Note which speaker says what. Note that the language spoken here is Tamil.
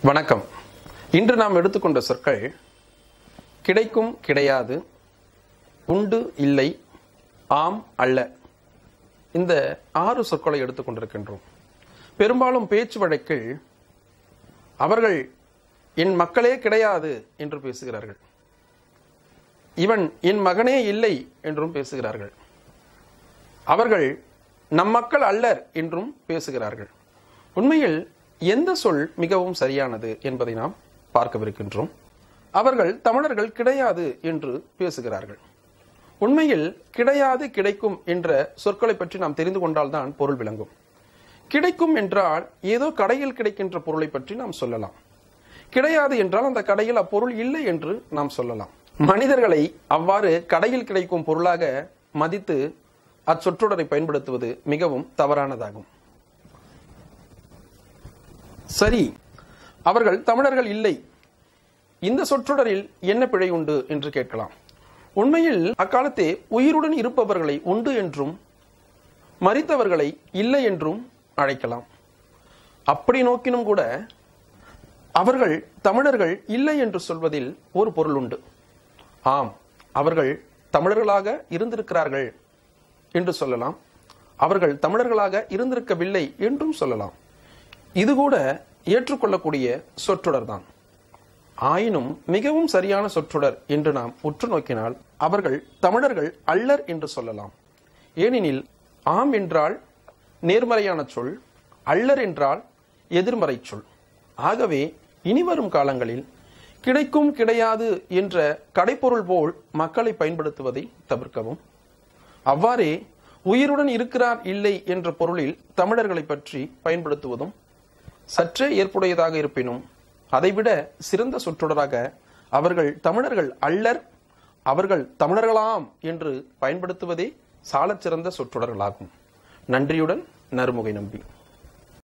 Speaker 1: வணக்கம் இன்று நாம் எடுத்துக்கொண்ட சொற்கள் கிடைக்கும் கிடையாது உண்டு இல்லை ஆம் அல்ல இந்த ஆறு சொற்களை எடுத்துக்கொண்டிருக்கின்றோம் பெரும்பாலும் பேச்சு வழக்கில் அவர்கள் என் மக்களே கிடையாது என்று பேசுகிறார்கள் இவன் என் மகனே இல்லை என்றும் பேசுகிறார்கள் அவர்கள் நம் மக்கள் அல்லர் என்றும் பேசுகிறார்கள் உண்மையில் எந்த சொல் மிகவும் சரியானது என்பதை நாம் பார்க்கவிருக்கின்றோம் அவர்கள் தமிழர்கள் கிடையாது என்று பேசுகிறார்கள் உண்மையில் கிடையாது கிடைக்கும் என்ற சொற்களை பற்றி நாம் தெரிந்து கொண்டால்தான் பொருள் விளங்கும் கிடைக்கும் என்றால் ஏதோ கடையில் கிடைக்கின்ற பொருளை பற்றி நாம் சொல்லலாம் கிடையாது என்றால் அந்த கடையில் அப்பொருள் இல்லை என்று நாம் சொல்லலாம் மனிதர்களை அவ்வாறு கடையில் கிடைக்கும் பொருளாக மதித்து அச்சொற்றொடரை பயன்படுத்துவது மிகவும் தவறானதாகும் சரி அவர்கள் தமிழர்கள் இல்லை இந்த சொற்றொடரில் என்ன பிழை உண்டு என்று கேட்கலாம் உண்மையில் அக்காலத்தே உயிருடன் இருப்பவர்களை உண்டு என்றும் மறித்தவர்களை இல்லை என்றும் அழைக்கலாம் அப்படி நோக்கினும் கூட அவர்கள் தமிழர்கள் இல்லை என்று சொல்வதில் ஒரு பொருள் உண்டு ஆம் அவர்கள் தமிழர்களாக இருந்திருக்கிறார்கள் என்று சொல்லலாம் அவர்கள் தமிழர்களாக இருந்திருக்கவில்லை என்றும் சொல்லலாம் இது கூட ஏற்றுக்கொள்ளக்கூடிய சொற்றொடர் தான் ஆயினும் மிகவும் சரியான சொற்றொடர் என்று நாம் உற்று நோக்கினால் அவர்கள் தமிழர்கள் அல்லர் என்று சொல்லலாம் ஏனெனில் ஆம் என்றால் நேர்மறையான சொல் அல்லர் என்றால் எதிர்மறை சொல் ஆகவே இனிவரும் காலங்களில் கிடைக்கும் கிடையாது என்ற கடைப்பொருள் போல் மக்களை பயன்படுத்துவதை தவிர்க்கவும் அவ்வாறே உயிருடன் இருக்கிறார் இல்லை என்ற பொருளில் தமிழர்களை பற்றி பயன்படுத்துவதும் சற்றே ஏற்புடையதாக இருப்பினும் அதைவிட சிறந்த சொற்றொடராக அவர்கள் தமிழர்கள் அல்லர் அவர்கள் தமிழர்களாம் என்று பயன்படுத்துவதே சாலச்சிறந்த சொற்றொடர்களாகும் நன்றியுடன் நறுமுகை நம்பி